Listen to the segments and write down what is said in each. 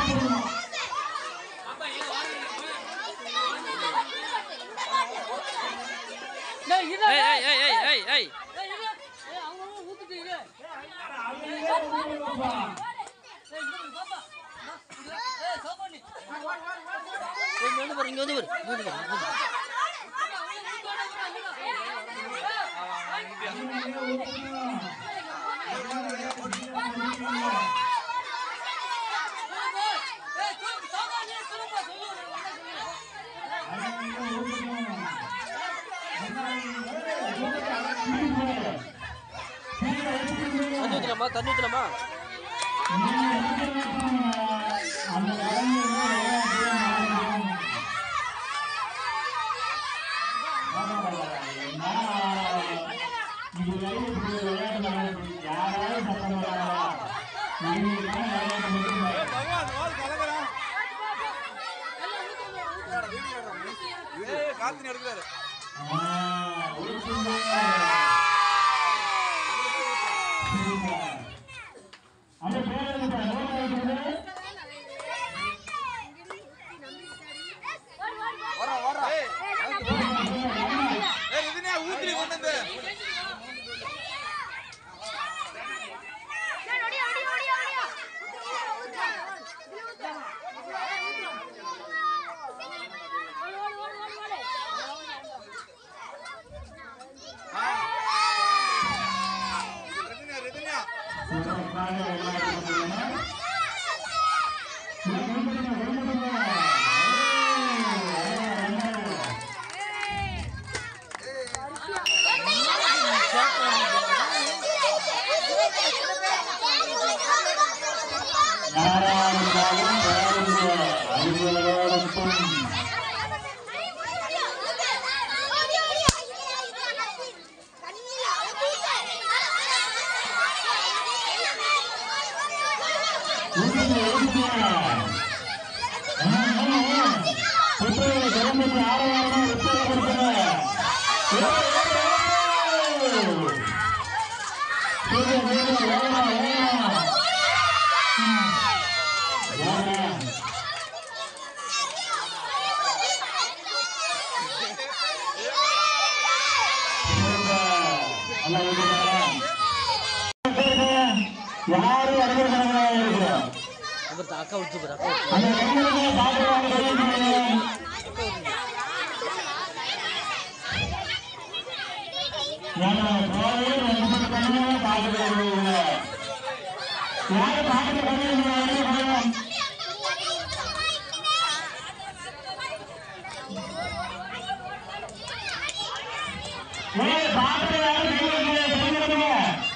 ஏய், இரு. ஏய் ஏய் ஏய் ஏய் ஏய் ஏய் ஏய், இரு. ஏய், அவங்க அவங்க ஊத்திட்டு இரு. ஏய், இங்க பாப்பா. ஏய், சோபானி. ஏய், இங்க வந்து பாரு இங்க வந்து பாரு இங்க வந்து பாரு இங்க வந்து பாரு. ஏய், சொல்லு, சோபானி, சொல்லுப்பா, சொல்லு. தண்ணி ஊத்தலாமா தண்ணி ஊத்தலாமா காத்தினி எடுக்கிறாரு வர வர ஏய் இதுனே ஊத்திரி கொண்டு வந்து ரெதினியா ரெதினியா யாரும் அறிஞர்களாக இருக்கிறோம் அப்புறம் அக்கா விட்டு பாரு அக்கா விட்டு அந்த கண்ணுக்கு பாக்குறவங்க ஏன்னா கோவில் ரெண்டு மூணு கண்ணு பாக்குறது யாரும் பாக்குற கண்ணு ஏய் பாக்குற யாரும் தெரிஞ்சுக்கணும்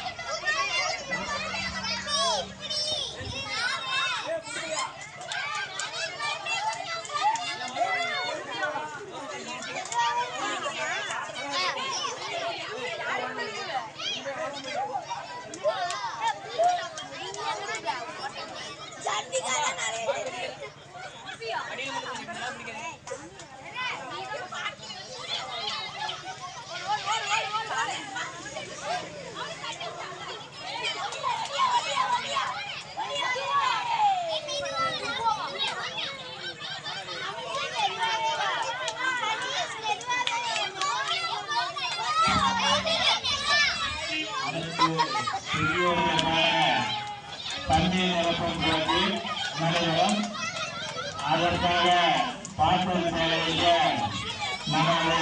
தண்ணீர் நிரப்பும் போது நடைபெறும் அதற்காக பார்ப்பது தேவையில்லை நமது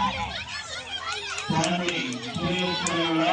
தண்ணி திருவிழா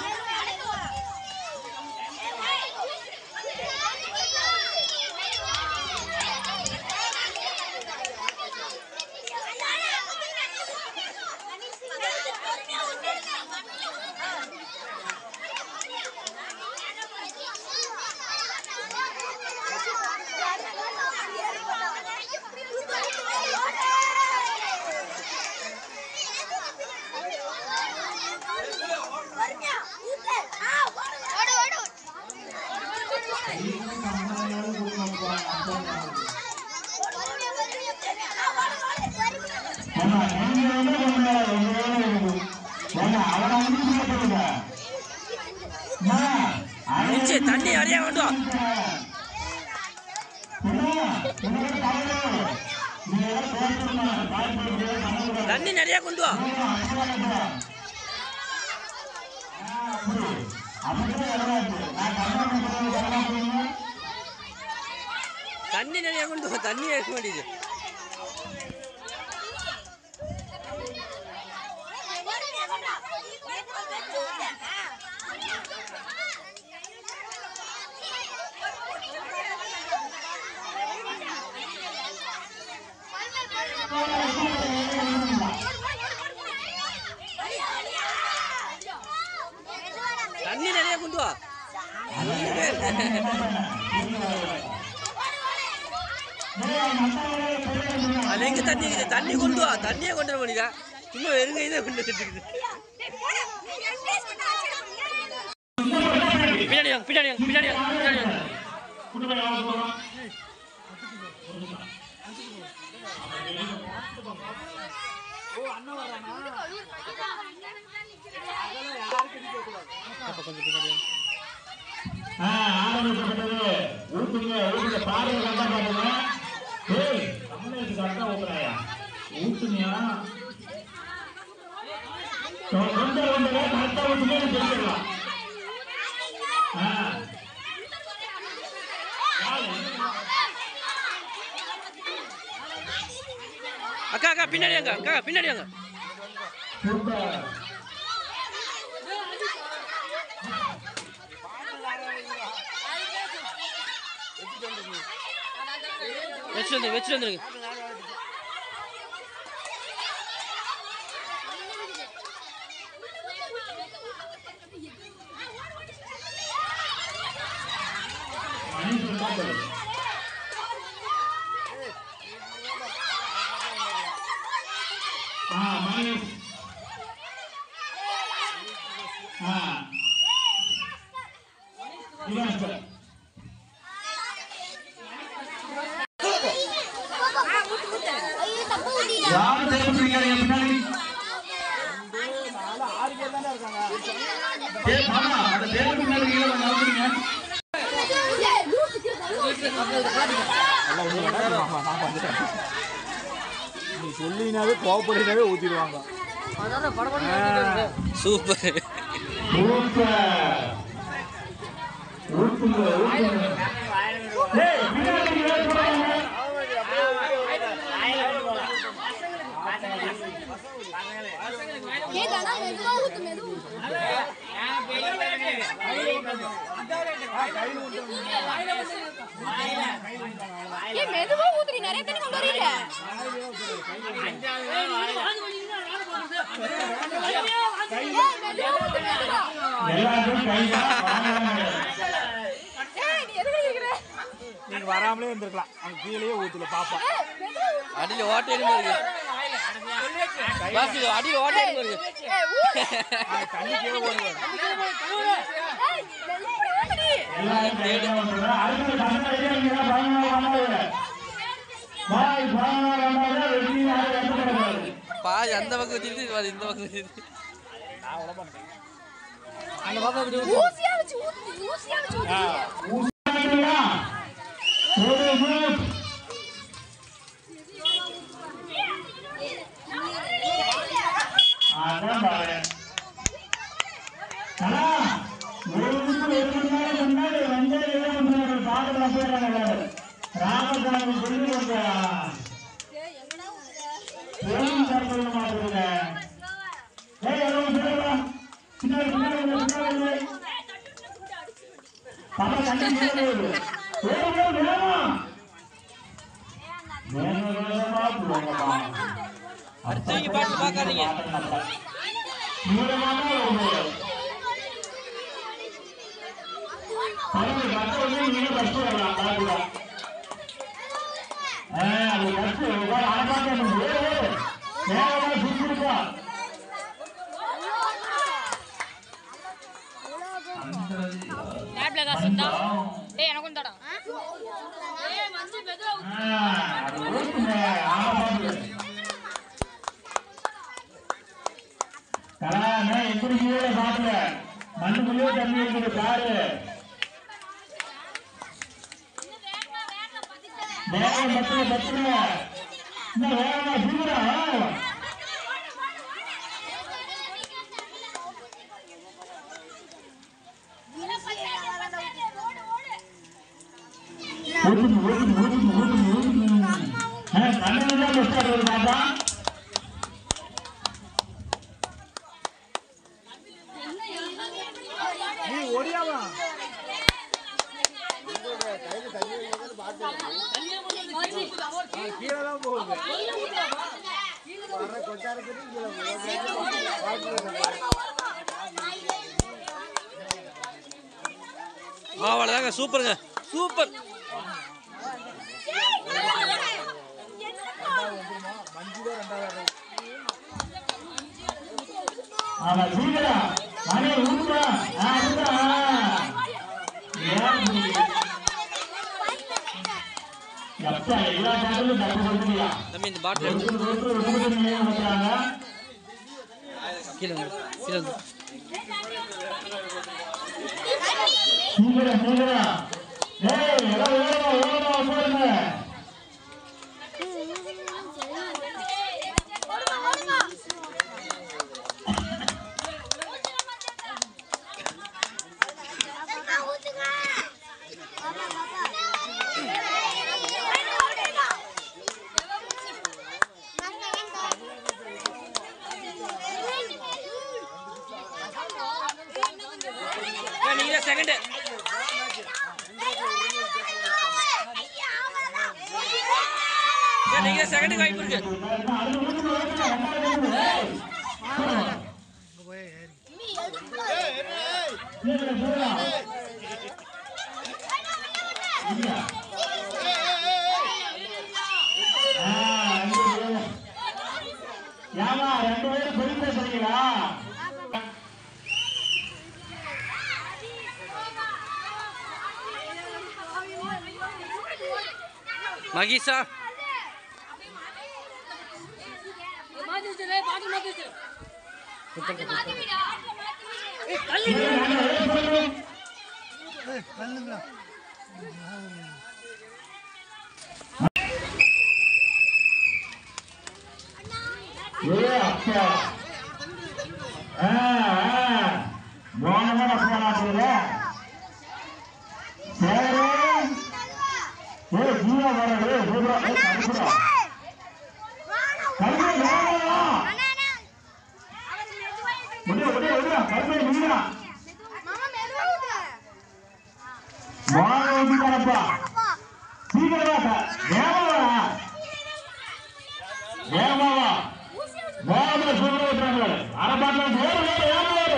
ஏன்னா, நீங்க வந்து உங்களை உங்களோட இருக்கும். ஏன்னா, அவனை வந்து கேட்கறீங்க. அம்மா, அவனை நிச்சய தண்ணி அடியா வேண்டும் என்ன? உங்களுக்கு தவறு. நீங்க எல்லாம் பேசணும் பாய் போட்டு பண்ணக்கூடாது தண்ணி நிறைய கொண்டு வா தண்ணி நிறைய கொண்டு வா தண்ணி எடுக்க மாட்டேங்குது தண்ணி நிறைய கொண்டு வா அது எங்க தண்ணி இருக்குது தண்ணி கொண்டு வா தண்ணியே கொண்டு வர முடியுதா சும்மா வெறுங்க இதை கொண்டு வந்துட்டு பின்னாடி வாங்க பின்னாடி வாங்க பின்னாடி வாங்க பின்னாடி வாங்க அப்ப கொஞ்சம் பின்னாடி வாங்க ஆரம்பிக்கப்பட்டது ஊத்துங்க ஊத்துங்க பாருங்க கண்டா பாருங்க ஏய் தமிழுக்கு கரெக்டா ஊத்துறாயா ஊத்துனியா கொஞ்சம் கொஞ்சம் கரெக்டா ஊத்துங்க தெரிஞ்சிடலாம் ஆ அக்கா அக்கா பின்னாடி வாங்க அக்கா பின்னாடி வாங்க சூப்பர் வச்சுட்டு வந்து வச்சுட்டு வந்துருங்க மணி சொல்லுங்க ஆ மணி ஆ இவன் சார் யாரும் தேவைப்படுறீங்க பின்னாடி ஏய் மாமா அந்த தேவை பின்னாடி கீழே கொஞ்சம் நகர்த்துறீங்க. நீ சொல்லினாவே கோவப்படினாவே ஊத்திடுவாங்க சூப்பர் சூப்பர் ஊத்துங்க ஊத்துங்க ஏய் பின்னாடி கீழே போடாதீங்க. மெதுவா ஊத்துறி நிறைய தண்ணி கொண்டு வரீங்க ஏய், மெதுவா ஊத்து, மெதுவா. எல்லாரும் கைதான் வாங்க ஏய், நீ எதுக்கு இருக்கிற? நீங்க வராமலே இருந்திருக்கலாம் அங்க கீழே ஊத்துல பாப்பா ஏய், மெதுவா ஊத்து. அடியில் ஓட்டை எடுமா இருக்கு பாஸ் அடியில் ஓட்டை எடுமா இருக்கு ஏய், ஊத்து. தண்ணி கீழே ஓடுவாங்க ஏய், மெதுவா ஊத்துடி. எல்லாரும் கைதான் வந்துடுங்க. அடுத்து பசங்க ஐயா, இங்க தான் பயங்கரமா வந்தாங்க. பாய், பயங்கரமா வந்தாங்க. வெற்றி நாள் வந்து கிடக்காது. பாதி அந்த பக்கம் வச்சிருந்து பாதி இந்த பக்கம் வச்சிருந்து ஊசியா வச்சு ஊத்து, ஊசியா வச்சு ஊத்துடி. ஊசியா? ஒரு group. அதான் பாரு. அண்ணா, ஒரு நிமிஷம் ஒரு மணி நேரம் முன்னாடி வந்தே இல்லை பண்றாங்க. பாக்கெல்லாம் போயிடுறாங்க எல்லாரும். ராமசாமி சொல்லி கொஞ்சம் போலீஸ் சார் சொல்ல மாட்டேங்குங்க. ஏய், எல்லாம் சொல்லுங்க. பின்னாடி, பின்னாடி வந்து, பின்னாடி வந்து. பாப்பா, தண்ணி கீழே விழுது. வேகம், வேகம். வேகம், வேகமா போங்கப்பா. அடுத்தவங்க பாட்டு பார்க்காதீங்க நீளமான ஒரு பறவை கட்ட வந்து நீங்க கஷ்டம் வரலாம் பாருங்க ஆ, அது கஷ்டம் உட்கார அடமாட்டேன் வேகமா சுத்திருப்பா லேப்ல காசு இருந்தா டேய் எனக்கும் தடா அது ஊத்துங்க, ஆமா பாரு. கலாமே எப்படி கீழே பாக்கல மண்ணுக்குள்ளே தண்ணி இருக்குது பாரு வேகம் பத்துல பத்துல இன்னும் வேகமா சீக்கிரம் ஊத்துங்க ஊத்துங்க ஊத்துங்க ஊத்துங்க ஊத்துங்க ஆ கண்ணு தான் பெஸ்ட் ஆகுது பாப்பா நீ ஒடியாமா கீழே தான் போகுது அவ்வளோதாங்க சூப்பருங்க சூப்பர் மஞ்சுதான் ரெண்டாவது ஆமா சீக்கிரம் மணி ஊத்துடா ஆ ஊத்துடா ஏன் எப்பா எல்லா சாப்பிடும் தப்பு சொல்லுறியா தம்பி இந்த பாட்டில் எடுத்து ஒருத்தர் ஒருத்தர் ஒருத்தர் நிலையம் வைக்கிறாங்க கீழே வந்து கீழே வந்து சீக்கிரம் சீக்கிரம் ஏய் எல்லாம் ஓரமா ஓரமா போடுங்க நீங்க செகண்ட் நீங்க செகண்ட் வாய்ப்பு இருக்கு அது ஊத்துங்க ஊத்துங்க ரெண்டாவது ஏய் சீக்கிரம் சீக்கிரம் இல்ல. ஆ, அங்க போங்க. ஏம்மா, ரெண்டு பேரும் பொய் பேசுறீங்களா? மகிஷா மாத்திருச்சு பாட்டு மாத்திருச்சு சீக்கிரம் வாங்க, வெளிய போங்க. ஏ அப்பா ஆ ஆ மோனமான போனாட்டுல சரி ஏ ஜீவா வரது சூப்பரா ஏ கருப்புடா கருப்பு வேணா முடிய முடிய முடிய கருப்பு முடியா மோன ஊத்திட்டாரப்பா சீக்கிரமா வேகமா வேகமாவா வேகமா சூப்பரா ஊத்துறாங்க அரை பாட்டில் வேறு வேறு வேறு வேறு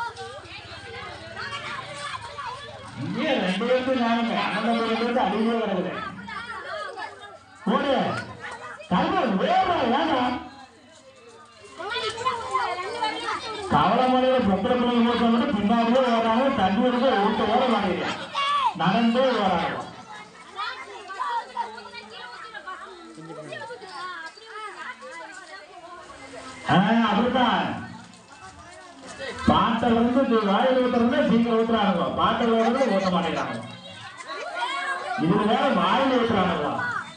இங்கே ரெண்டு பேருக்கு நானுங்க அண்ணன் பேருக்கு அதிகமாக கிடக்குது போடு கல்வன் வேற வேணாம் கவலைமலையில பொம்பளை பிள்ளைங்க மூத்த மட்டும் பின்னாடியே வராங்க தண்ணி எடுத்து ஊட்ட ஓட மாட்டேங்க நடந்தே வராங்க ஆ, அப்படித்தான் பாட்டில் வந்து இது வாயில் ஊத்துறதுனா சீக்கிரம் ஊத்துறானுங்க பாட்டில் ஊத்துறது ஊத்த மாட்டேங்கிறாங்க இது வேற வாயில் ஊத்துறானுங்களா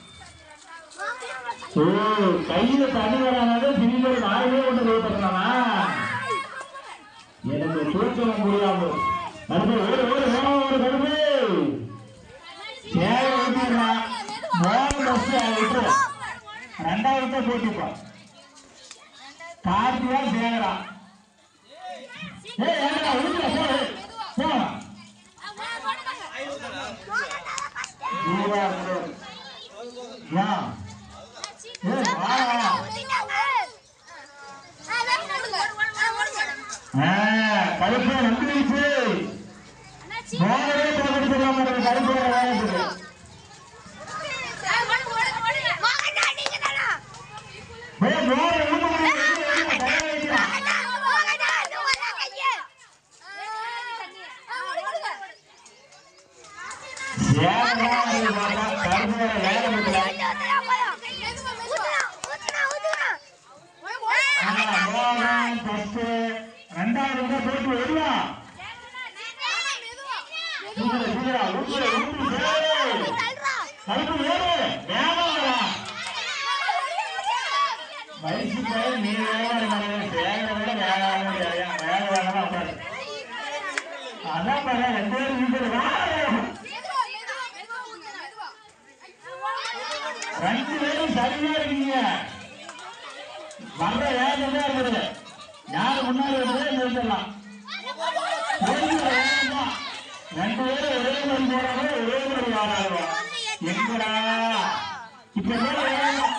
ஓ கையில தண்ணி வரானது சிலிண்டர் வாயிலே கொண்டு ஊத்துறானா எனக்கு தூக்கம் முடியாம நடுவு ஒரு ஒரு வேணும் ஒரு கடுப்பு சேவை ஊத்திடுறான் மூணு பஸ் விட்டு ரெண்டாயிரத்தை போட்டுப்போம் கார்த்திகா சேகரா ஏய் ஏங்கடா ஊத்துடா போ போ இதுவா இருக்கு. ஏன் ஏய் வாடா ஆ கருப்பு வந்துருச்சு மோனவே போட்டு தெரியாம இருக்கு கருப்பு வேலைக்கு ஏய் மோன ஊத்து சேகரா கருப்பு வேலை வைக்கிறாங்க மோகன் ஃபர்ஸ்ட் ரெண்டாவது வந்து போட்டு வருவா சீக்கிரம் சீக்கிரம் ஊத்து ஊத்து ஏறு வேகம் வரா வயசு பையன் நீ வேகம் வேக விட வேகாம வேக வேகமா உட்காரு அதான் பாரு ரெண்டு பேரும் வீட்டுல வா ரெண்டு பேரும் சரியா இருக்கீங்க வர்ற வேகம் தான் இருக்குது யாரு முன்னாடி வருதோ நிறுத்தலாம் போயிட்டு வேகம் தான். ரெண்டு பேரும் ஒரே மாதிரி போறாங்க ஒரே மாதிரி வராங்க எங்கடா இப்ப மேல வேகம்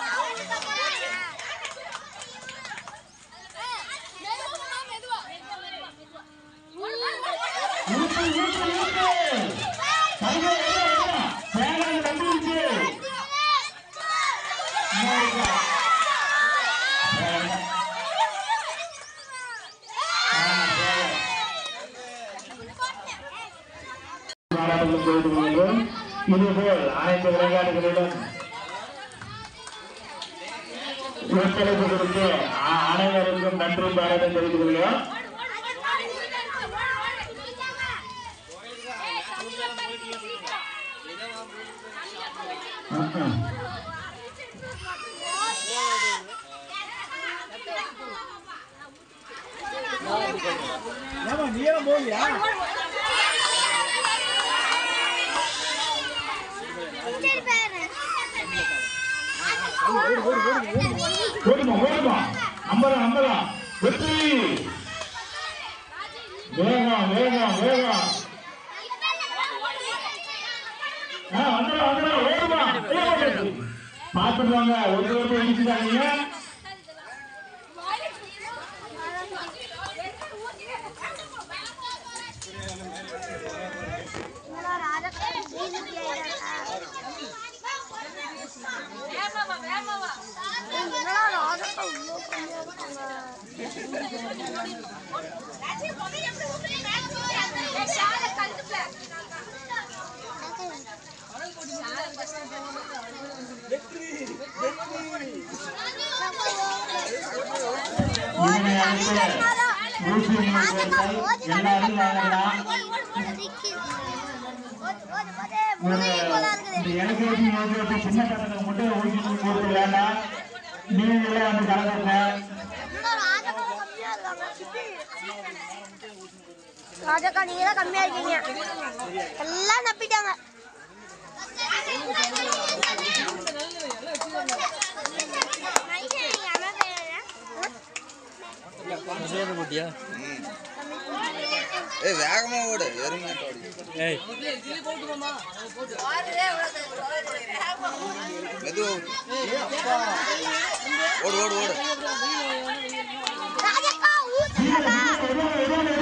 ஊத்து ஊத்து ஊத்து சரியா வேகம் வேகம் வந்துருச்சு இன்னொருக்கா. வேகம். ஆ, வேகம். பாராட்டுகளும் தெரிவித்துக் கொள்கிறோம். இதுபோல் அனைத்து விளையாட்டுகளிலும் ஒத்துழைப்பு கொடுத்து அ- அனைவருக்கும் நன்றி பாராட்டம் தெரிவித்துக் கொள்கிறோம் ம்ம். ஏமா நீ எல்லாம் போகலையா ஓடுமா ஓடுமா நம்பலாம் நம்பலாம் வெற்றி வேகம் வேகம் வேகம் ஆ, வந்துடும் வந்துடும் ஓடுமா பார்த்துட்டு வாங்க ஒரு ஒரு இடிச்சுட்டாங்க இதனை அடுத்து ஊசி நிகழ்ச்சிகள் எல்லாரும் வாங்கலாம் ஒரு இந்த எல்கேஜி யூகேஜி சின்ன பசங்களுக்கு மட்டும் ஊசி போட்டு வேண்டாம் நீங்களே வந்து கலந்துங்க ராஜாக்கா நீங்க தான் கம்மியா இருக்கீங்க எல்லாம் நப்பிட்டாங்க சோறு போட்டியா ஏய் வேகமா ஓடு எருமையாட்ட ஓடி ஏய் இது போட்டு போமா அது போட்டு மெதுவா ஓடு ஓடு ஓடு ஓடு ராஜாக்கா ஊத்துறா எதுவும் எதுவும்